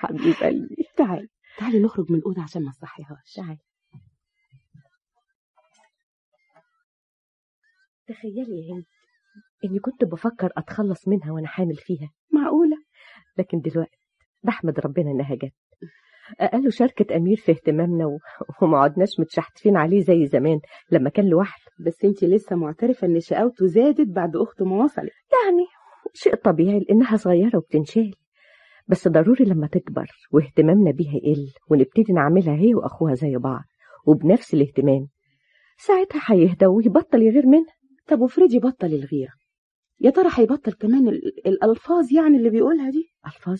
حبيب قلبي تعالي تعالي نخرج من الأوضة عشان ما تصحيهاش تعالي تخيلي يا هند إني كنت بفكر أتخلص منها وأنا حامل فيها معقولة لكن دلوقتي بحمد ربنا إنها جت أقل شاركة أمير في اهتمامنا و... وما عدناش متشحتفين عليه زي زمان لما كان لوحده بس انت لسه معترفة ان شقاوته زادت بعد أخته ما وصلت يعني شيء طبيعي لأنها صغيرة وبتنشال بس ضروري لما تكبر واهتمامنا بيها يقل ونبتدي نعملها هي وأخوها زي بعض وبنفس الاهتمام ساعتها هيهدى ويبطل يغير منها طب وفريدي بطل الغيرة يا ترى هيبطل كمان ال- الألفاظ يعني اللي بيقولها دي ألفاظ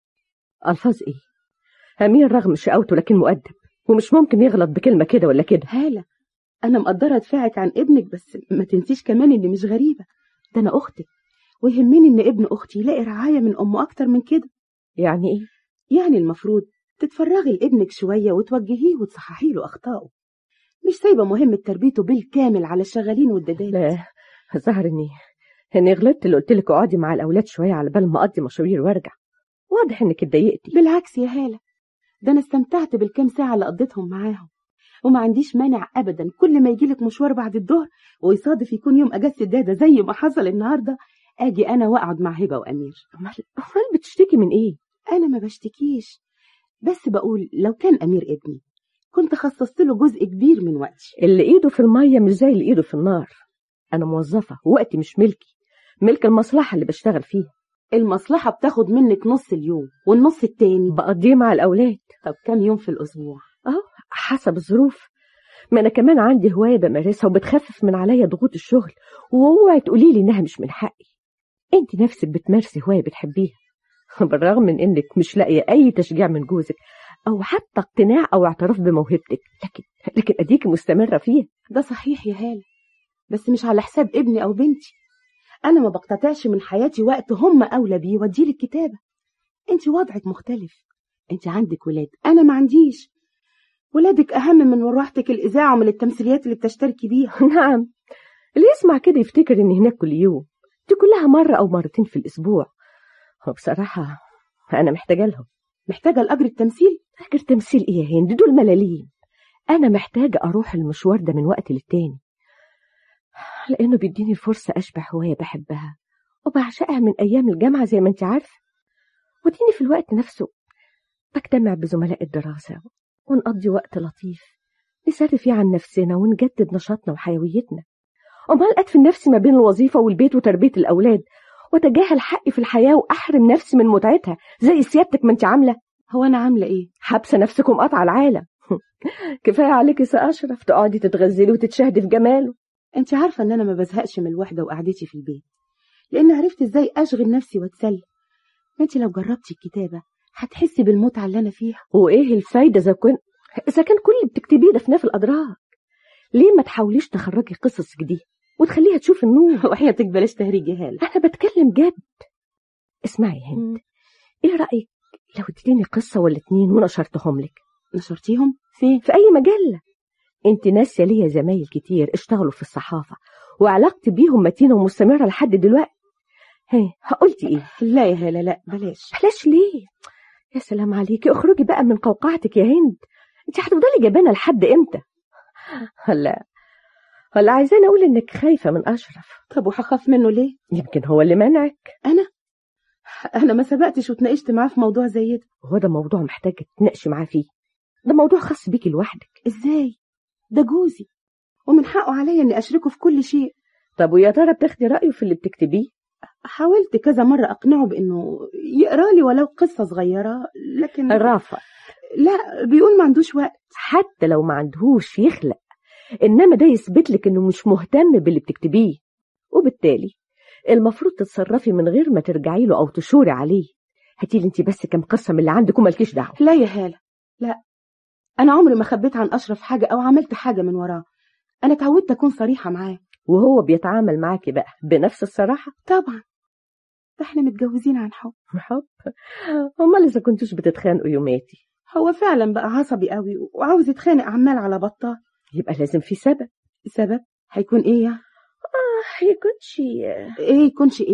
ألفاظ إيه أمير رغم شقاوته لكن مؤدب ومش ممكن يغلط بكلمة كده ولا كده هالة أنا مقدرة دفاعك عن ابنك بس ما تنسيش كمان إني مش غريبة ده أنا أختك ويهمني إن ابن أختي يلاقي رعاية من أمه أكتر من كده يعني إيه يعني المفروض تتفرغي لابنك شوية وتوجهيه وتصححي له أخطائه مش سايبة مهمة تربيته بالكامل على الشغالين والدادات لا ظهر إني إني غلطت اللي قلت لك اقعدي مع الأولاد شوية على بال ما أقضي مشاوير وأرجع واضح إنك اتضايقتي بالعكس يا هالة ده أنا استمتعت بالكام ساعة اللي قضيتهم معاهم وما عنديش مانع أبدا كل ما يجيلك مشوار بعد الظهر ويصادف يكون يوم أجازة الدادة زي ما حصل النهاردة أجي أنا وأقعد مع هبة وأمير أمال أمال بتشتكي من إيه أنا ما بشتكيش بس بقول لو كان أمير ابني كنت خصصت له جزء كبير من وقتي اللي إيده في المية مش زي اللي إيده في النار أنا موظفة ووقتي مش ملكي ملك المصلحة اللي بشتغل فيها المصلحة بتاخد منك نص اليوم والنص التاني بقضيه مع الأولاد طب كام يوم في الأسبوع أهو حسب الظروف ما أنا كمان عندي هواية بمارسها وبتخفف من عليا ضغوط الشغل واوعي تقولي لي إنها مش من حقي أنت نفسك بتمارسي هواية بتحبيها بالرغم من إنك مش لاقية أي تشجيع من جوزك أو حتى اقتناع أو اعتراف بموهبتك لكن لكن أديكي مستمرة فيها ده صحيح يا هالة بس مش على حساب ابني أو بنتي أنا ما بقتطعش من حياتي وقت هم أولى بيه وديه الكتابة أنت وضعك مختلف أنت عندك ولاد أنا ما عنديش ولادك أهم من مروحتك الإذاعة ومن التمثيليات اللي بتشتركي بيها نعم اللي يسمع كده يفتكر إني هناك كل يوم دي كلها مرة أو مرتين في الأسبوع وبصراحة أنا محتاجة لهم محتاجة لأجر التمثيل فاكر تمثيل إيه يا هند دول ملاليم أنا محتاجة أروح المشوار ده من وقت للتاني لأنه بيديني فرصة أشبع هواية بحبها وبعشقها من أيام الجامعة زي ما أنت عارفة وديني في الوقت نفسه بجتمع بزملاء الدراسة ونقضي وقت لطيف نسري فيه عن نفسنا ونجدد نشاطنا وحيويتنا أمال أدفن نفسي ما بين الوظيفة والبيت وتربية الأولاد وتجاهل حقي في الحياة وأحرم نفسي من متعتها زي سيادتك ما أنت عاملة هو أنا عاملة إيه؟ حابسة نفسك ومقاطعة العالم كفاية عليكي سأشرف تقعدي تتغزلي وتتشهدي في جماله أنت عارفة إن أنا ما بزهقش من الوحدة وقعدتي في البيت لأن عرفت إزاي أشغل نفسي وأتسلى ما أنت لو جربتي الكتابة هتحسي بالمتعة اللي أنا فيها وإيه الفايدة إذا كن إذا كان كل اللي بتكتبيه ده في نفس الأدراج ليه ما تحاوليش تخرجي قصصك دي وتخليها تشوف النور وحياتك بلاش تهريج يا هالة أنا بتكلم جد اسمعي يا هند إيه رأيك لو اديتيني قصة ولا اتنين ونشرتهم لك نشرتيهم فين؟ في أي مجلة انت ناسية ليا زمايل كتير اشتغلوا في الصحافة وعلاقتي بيهم متينة ومستمرة لحد دلوقتي هي قلتي ايه لا يا هالة لا بلاش بلاش ليه يا سلام عليكي اخرجي بقى من قوقعتك يا هند انت هتفضلي جبانة لحد امتى هلا هلا عايزاني اقول انك خايفة من اشرف طب وهخاف منه ليه؟ يمكن هو اللي منعك أنا؟ أنا ما سبقتش واتناقشت معاه في موضوع زي ده وهو ده موضوع محتاج تناقشي معاه فيه ده موضوع خاص بيكي لوحدك إزاي؟ ده جوزي ومن حقه عليا إني أشركه في كل شيء طب ويا ترى بتاخدي رأيه في اللي بتكتبيه حاولت كذا مرة أقنعه بإنه يقرأ لي ولو قصة صغيرة لكن الرافع لا بيقول ما عندوش وقت حتى لو ما عندهوش يخلق انما ده يثبت لك انه مش مهتم باللي بتكتبيه وبالتالي المفروض تتصرفي من غير ما ترجعي له او تشوري عليه هاتي لي انت بس كام قصه من اللي عندك ومالكيش دعوه لا يا هالة لا أنا عمري ما خبيت عن أشرف حاجة أو عملت حاجة من وراه أنا اتعودت أكون صريحة معاه وهو بيتعامل معاكي بقى بنفس الصراحه طبعا ده احنا متجوزين عن حب حب امال اذا كنتوش بتتخانقوا يوماتي هو فعلا بقى عصبي قوي وعاوز يتخانق عمال على بطال يبقى لازم في سبب السبب هيكون ايه يعني يكونش ايه يكونش ايه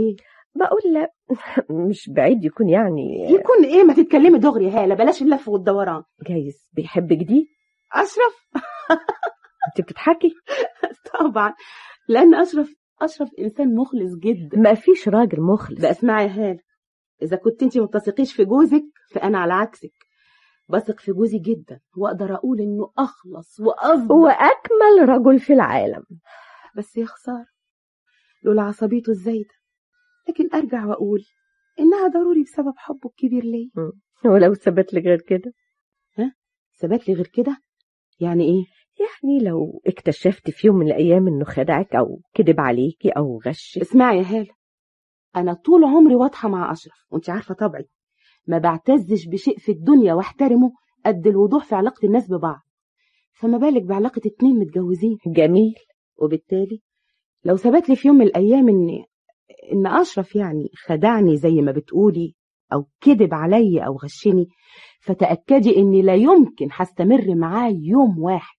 بقول لا مش بعيد يكون يعني يكون ايه ما تتكلمي دغري يا هاله بلاش اللف والدوران جايز بيحب جديد اشرف انت بتضحكي طبعا لان اشرف اشرف انسان مخلص جدا ما فيش راجل مخلص بقى اسمعي يا هاله اذا كنت انت ما بتثقيش في جوزك فانا على عكسك بثق في جوزي جدا واقدر اقول انه اخلص واصدق هو اكمل رجل في العالم بس يا خساره لولا عصبيته الزايده لكن ارجع واقول انها ضروري بسبب حبه الكبير ليا ولو ثبت لي غير كده ثبت لي غير كده يعني ايه يعني لو اكتشفت في يوم من الايام انه خدعك او كذب عليكي او غشك اسمعي يا هاله انا طول عمري واضحه مع اشرف وانت عارفه طبعي ما بعتزش بشيء في الدنيا واحترمه قد الوضوح في علاقه الناس ببعض فما بالك بعلاقه اتنين متجوزين جميل وبالتالي لو ثبت لي في يوم من الايام ان ان اشرف يعني خدعني زي ما بتقولي او كذب عليا او غشني فتاكدي اني لا يمكن هستمر معاه يوم واحد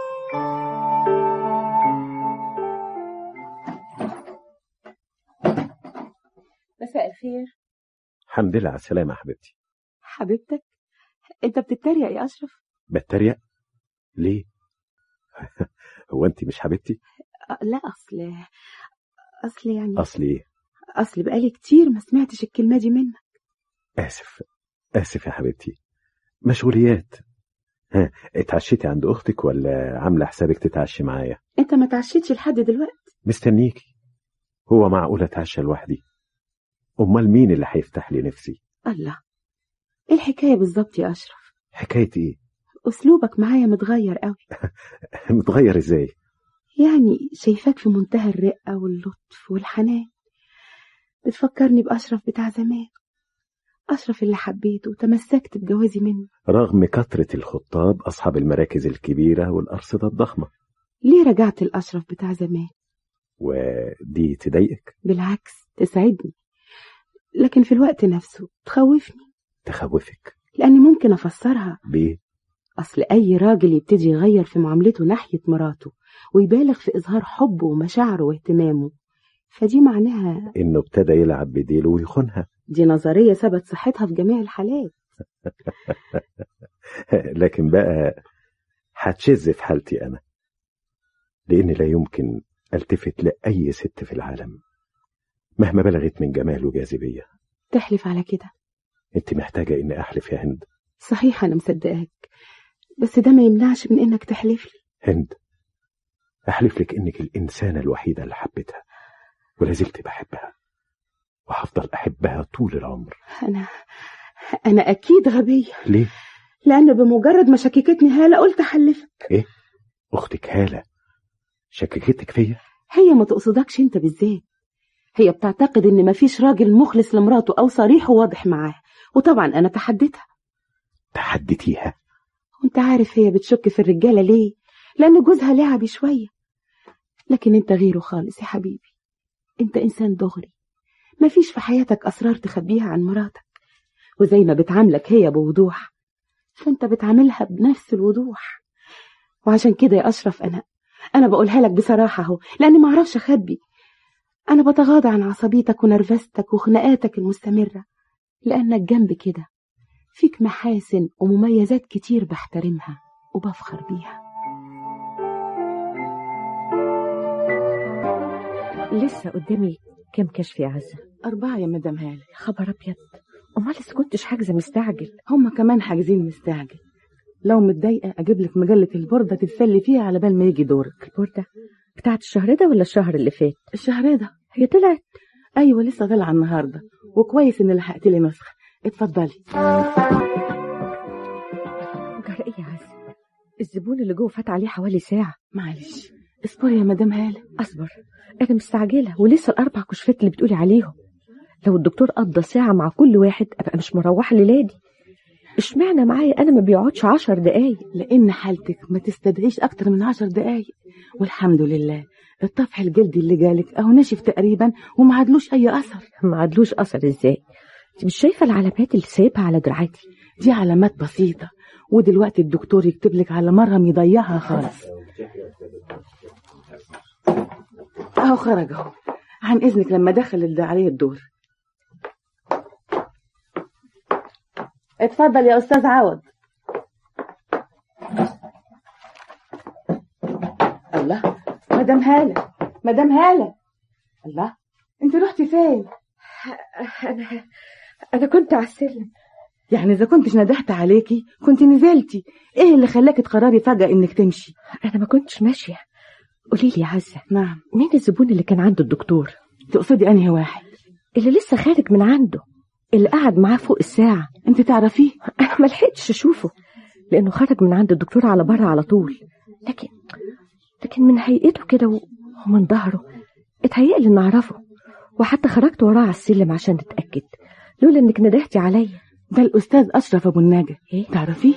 مساء الخير الحمد لله على السلامة يا حبيبتي حبيبتك انت بتتريق يا اشرف بتريق ليه هو انت مش حبيبتي أه، لا اصل اصل يعني اصل ايه اصل بقالي كتير ما سمعتش الكلمه دي منك اسف اسف يا حبيبتي مشغوليات ها اتعشيتي عند اختك ولا عامله حسابك تتعشي معايا انت ما تعشيتش لحد دلوقتي مستنيكي هو معقول اتعشى لوحدي امال مين اللي هيفتح لي نفسي الله ايه الحكايه بالظبط يا اشرف حكايه ايه اسلوبك معايا متغير قوي متغير ازاي يعني شايفاك في منتهى الرقه واللطف والحنان بتفكرني باشرف بتاع زمان اشرف اللي حبيته وتمسكت بجوازي منه رغم كثره الخطاب اصحاب المراكز الكبيره والارصده الضخمه ليه رجعت الاشرف بتاع زمان ودي تضايقك بالعكس تسعدني لكن في الوقت نفسه تخوفني تخوفك لأني ممكن أفسرها بيه أصل أي راجل يبتدي يغير في معاملته ناحية مراته ويبالغ في إظهار حبه ومشاعره واهتمامه فدي معناها انه ابتدى يلعب بديله ويخونها دي نظرية ثبت صحتها في جميع الحالات لكن بقى هتشذ في حالتي انا لان لا يمكن التفت لاي ست في العالم مهما بلغت من جمال وجاذبيه تحلف على كده انت محتاجه اني احلف يا هند صحيح أنا مصدقاك بس ده ما يمنعش من إنك تحلف لي هند احلف لك انك الانسانه الوحيده اللي حبيتها ولا زلت بحبها وهفضل احبها طول العمر أنا أنا أكيد غبية ليه لأن بمجرد ما شككتني هالة قلت أحلفك اختك هاله شككتك فيا هي ما تقصدكش أنت بالذات هي بتعتقد إن مفيش راجل مخلص لمراته أو صريح وواضح معاه وطبعا أنا تحديتها تحديتيها وانت عارف هي بتشك في الرجالة ليه لأن جوزها لعبي شوية لكن انت غيره خالص يا حبيبي انت إنسان دغري مفيش في حياتك أسرار تخبيها عن مراتك وزي ما بتعاملك هي بوضوح فانت بتعاملها بنفس الوضوح وعشان كده يا أشرف أنا أنا بقولها لك بصراحة اهو لأني معرفش أخبي أنا بتغاضى عن عصبيتك ونرفزتك وخناقاتك المستمرة لأنك جنب كده فيك محاسن ومميزات كتير بحترمها وبفخر بيها لسه قدامي كام كشف يا عزة أربعة يا مدام هالة خبر أبيض أمال لسه كنتش حاجزة مستعجل هما كمان حاجزين مستعجل لو متضايقة أجيب لك مجلة البوردة تتسلي فيها على بال ما يجي دورك البوردة بتاعت الشهر ده ولا الشهر اللي فات الشهر ده هي طلعت أيوة لسه طالعة النهاردة وكويس إن لحقت لي نسخة اتفضلي جرى إيه يا عزة الزبون اللي جوه فات عليه حوالي ساعة معلش اصبري يا مدام هالة أصبر أنا مستعجلة ولسه الأربع كشفات اللي بتقولي عليهم لو الدكتور قضى ساعة مع كل واحد أبقى مش مروحة ليلادي اشمعنى معايا أنا ما بيقعدش عشر دقايق لأن حالتك ما تستدعيش أكتر من عشر دقايق والحمد لله الطفح الجلدي اللي جالك أهو ناشف تقريبا وما عادلوش أي أثر ما عدلوش أثر إزاي انت مش شايفة العلامات اللي سايبها على دراعاتي دي علامات بسيطة ودلوقتي الدكتور يكتب لك على مرهم يضيعها خالص اهو خرج اهو عن اذنك لما دخل اللي عليه الدور اتفضل يا استاذ عوض الله مدام هالة مدام هالة الله انت رحتي فين أنا أنا كنت على السلم يعني اذا كنتش ندهت عليكي كنت نزلتي ايه اللي خلاكي تقرري فجأة انك تمشي أنا ما كنتش ماشية قولي لي يا عزة نعم مين الزبون اللي كان عنده الدكتور تقصدي انهي واحد اللي لسه خارج من عنده اللي قعد معاه فوق الساعة انت تعرفيه أنا ما لحقتش أشوفه لأنه خرج من عند الدكتور على بره على طول لكن لكن من هيئته كده و- ومن ظهره اتهيأ لي إني أعرفه وحتى خرجت وراه على السلم عشان أتأكد لولا إنك ندهتي عليا ده الاستاذ اشرف ابو النجا إيه؟ تعرفيه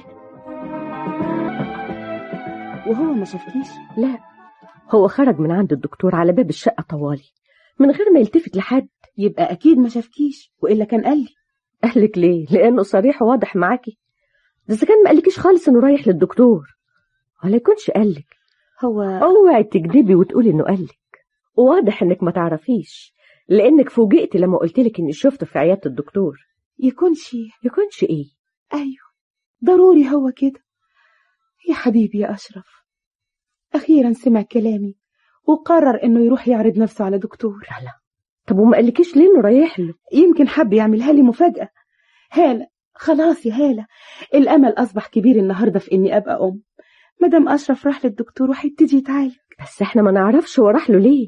وهو ما شافكيش لا هو خرج من عند الدكتور على باب الشقة طوالي من غير ما يلتفت لحد يبقى اكيد ما شافكيش والا كان قال لي قالك ليه لأنه صريح وواضح معاكي ده إذا كان ما قالكيش خالص إنه رايح للدكتور ولا يكونش قالك هو اوعي تكدبي وتقولي انه قالك واضح انك ما تعرفيش لانك فوجئتي لما قلتلك اني شفته في عياده الدكتور يكونش يكونش ايه ايوه ضروري هو كده يا حبيبي يا اشرف اخيرا سمع كلامي وقرر انه يروح يعرض نفسه على دكتور لا طب وما قالكيش ليه انه رايح له يمكن حب يعملها لي مفاجأة هالة خلاص يا هالة الأمل أصبح كبير النهاردة في إني أبقى أم مدام أشرف راح للدكتور وهيبتدي يتعالج بس احنا ما نعرفش هو راح له ليه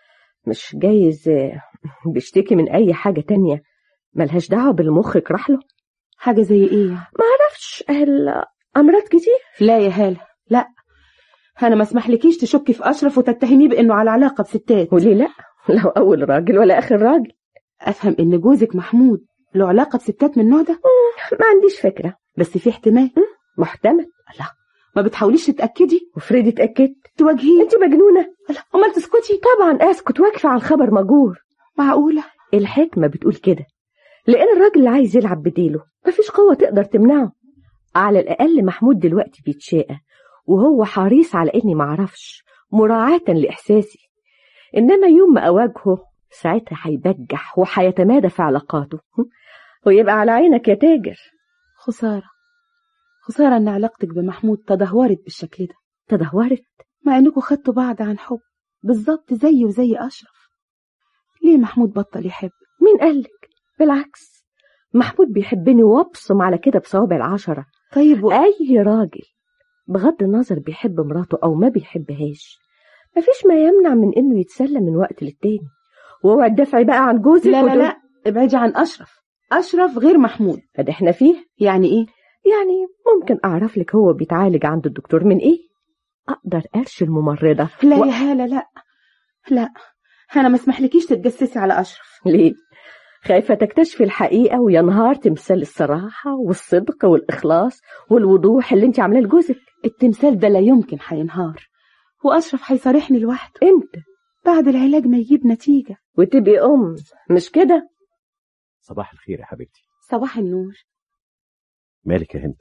مش جايز آه، بيشتكي من اي حاجه تانية ملهاش دعوه بالمخك راح له حاجة زي إيه يعني؟ معرفش الامراض كتير لا يا هالة لا أنا ما اسمحلكيش تشكي في أشرف وتتهميه بإنه على علاقة بستات وليه لا لو اول راجل ولا اخر راجل أفهم إن جوزك محمود له علاقة بستات من النوع ده ما عنديش فكره بس في احتمال محتمل ما بتحاوليش تتأكدي وفريدي اتاكدت تواجهيه انت مجنونه أمال تسكتي طبعا اسكت واقفه على الخبر مجور معقولة الحكمة بتقول كده لأن الراجل اللي عايز يلعب بديله مفيش قوة تقدر تمنعه على الأقل محمود دلوقتي بيتشاقى وهو حريص على إني معرفش مراعاة لإحساسي إنما يوم ما أواجهه ساعتها هيبجح وهيتمادى في علاقاته ويبقى على عينك يا تاجر خسارة خسارة إن علاقتك بمحمود تدهورت بالشكل ده تدهورت مع انكم خدتوا بعض عن حب بالظبط زي وزي اشرف ليه محمود بطل يحب مين قالك بالعكس محمود بيحبني وابصم على كده بصوابع العشرة طيب و... أي راجل بغض النظر بيحب مراته أو ما بيحبهاش مفيش ما يمنع من إنه يتسلى من وقت للتاني واوعي تدافعي بقى عن جوزك لا لا وتقول- لا ابعدي عن اشرف اشرف غير محمود ده احنا فيه يعني ايه يعني ممكن أعرف لك هو بيتعالج عند الدكتور من إيه أقدر أرشي الممرضة لا و- يا هالة لا لا انا ما اسمحلكيش تتجسسي على اشرف ليه خايفة تكتشفي الحقيقة وينهار تمثال الصراحة والصدق والإخلاص والوضوح اللي انت عاملاه لجوزك التمثال ده لا يمكن هينهار واشرف هيصارحني لوحده امتى بعد العلاج ما يجيب نتيجة وتبقي أم مش كده صباح الخير يا حبيبتي صباح النور مالك يا هند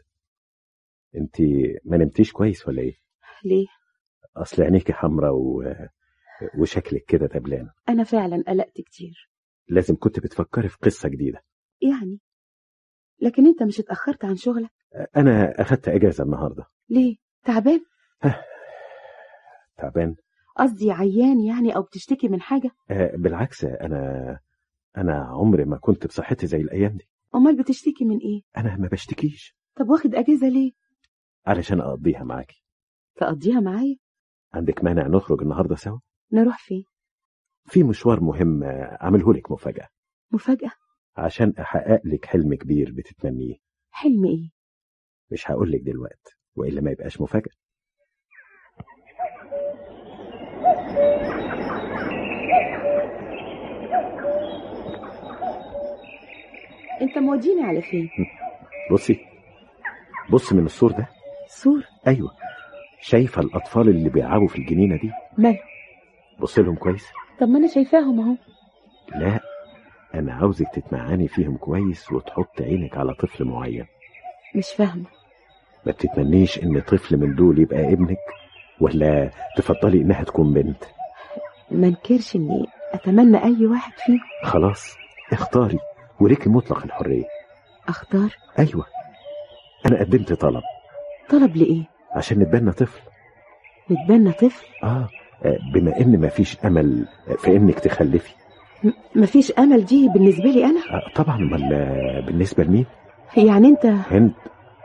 انت ما نمتيش كويس ولا ايه ليه اصل عينيكي حمرا و... وشكلك كده دبلان انا فعلا قلقت كتير لازم كنت بتفكري في قصة جديدة يعني لكن انت مش اتأخرت عن شغلك انا اخدت اجازة النهاردة ليه تعبان تعبان قصدي عيان يعني او بتشتكي من حاجة آه بالعكس انا انا عمري ما كنت بصحتي زي الايام دي امال بتشتكي من ايه انا ما بشتكيش طب واخد اجازة ليه علشان اقضيها معاكي تقضيها معايا عندك مانع نخرج النهارده سوا نروح فين في مشوار مهم آه، عامله لك مفاجأة مفاجأة عشان احقق لك حلم كبير بتتمنيه حلم ايه مش هقول لك دلوقتي والا ما يبقاش مفاجأة انت موديني على فين بصي بص من السور ده سور ايوه شايفه الاطفال اللي بيلعبوا في الجنينه دي مال بص لهم كويس طب ما انا شايفاهم اهو لا انا عاوزك تتمعني فيهم كويس وتحط عينك على طفل معين مش فاهمة ما بتتمنيش ان طفل من دول يبقى ابنك ولا تفضلي انها تكون بنت ما انكرش اني اتمنى اي واحد فيهم خلاص اختاري وليكي مطلق الحريه اختار ايوه انا قدمت طلب طلب لإيه عشان نتبنى طفل نتبنى طفل اه آه، بما ان مفيش امل في انك تخلفي م- مفيش أمل دي بالنسبة لي أنا آه طبعا امال آه، بالنسبه لمين يعني أنت هند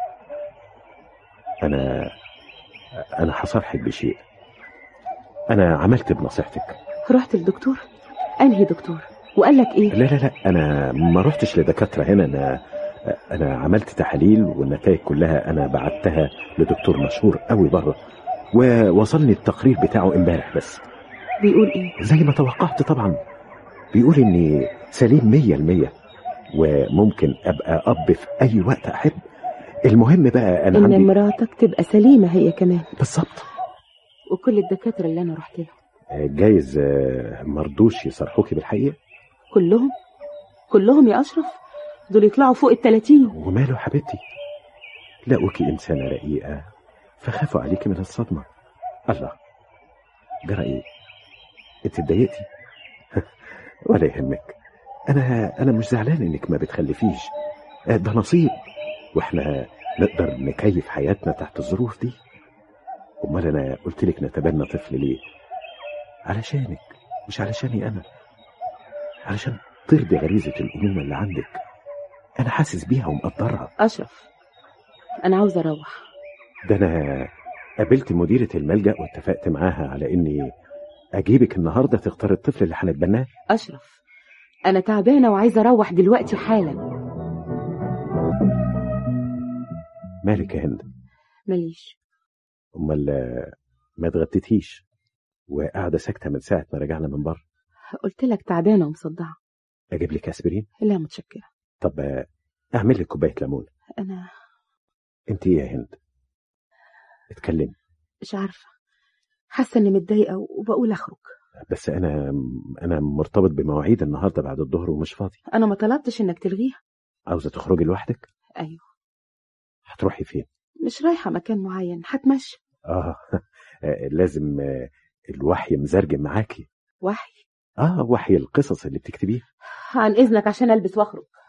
انا انا هصارحك بشيء انا عملت بنصيحتك رحت للدكتور أنهي دكتور وقال لك إيه لا لا لا انا ما رحتش لدكاتره هنا انا انا عملت تحاليل والنتائج كلها انا بعتها لدكتور مشهور قوي بره ووصلني التقرير بتاعه امبارح بس بيقول إيه زي ما توقعت طبعا بيقول اني سليم مية المية وممكن ابقى اب في اي وقت احب المهم بقى انا إن عندي مراتك تبقى سليمة هي كمان بالظبط وكل الدكاترة اللي أنا رحت لهم جايز آه، مرضوش يصرحوكي بالحقيقه كلهم كلهم يا أشرف دول يطلعوا فوق التلاتين وماله حبيبتي لقوكي إنسانة رقيقة فخافوا عليكي من الصدمة الله جرى إيه أنت اتضايقتي ولا يهمك أنا أنا مش زعلان إنك ما بتخلفيش آه، ده نصيب وإحنا نقدر نكيف حياتنا تحت الظروف دي أمال أنا قلت لك نتبنى طفل ليه علشانك مش علشاني أنا علشان ترضي غريزة الأمومة اللي عندك أنا حاسس بيها ومقدرها أشرف أنا عاوزة أروح ده أنا قابلت مديرة الملجأ واتفقت معاها على إني أجيبك النهاردة تختار الطفل اللي هنتبناه أشرف أنا تعبانة وعايزة أروح دلوقتي حالا مالك يا هند ماليش أمال آه، ما اتغديتيش وقاعدة ساكتة من ساعة ما رجعنا من بره قلت لك تعبانة ومصدعة أجيب لك أسبرين لا متشكرة طب آه، أعمل لك كوباية ليمون أنا أنت إيه يا هند اتكلمي مش عارفة حاسة إني متضايقة وبقول أخرج بس أنا أنا مرتبط بمواعيد النهاردة بعد الظهر ومش فاضي أنا ما طلبتش إنك تلغيها عاوزة تخرجي لوحدك أيوه هتروحي فين مش رايحة مكان معين هتمشى آه لازم آه، الوحي مزرجم معاكي وحي آه وحي القصص اللي بتكتبيها عن إذنك عشان ألبس وأخرج